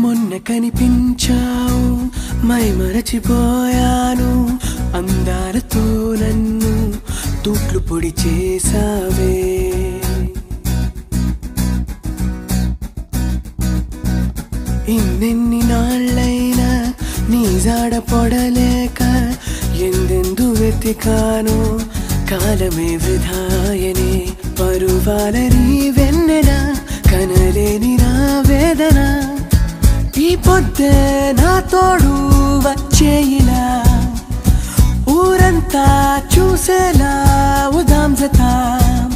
మొన్న కనిపించావు మై మరచిపోయాను అందాలతో నన్ను తూట్లు పొడి చేసావే ఇన్నెన్ని నాళ్ళైనా నీ జాడ పొడలేక ఎందెందు వెతికాను కాలమే వృధాయనే పరువాల నీ వెన్నెన కనలేని నా వేదన ఈ పొద్దే నా తోడు వచ్చేయిలా ఊరంతా చూసేలా ఉదాం జతాం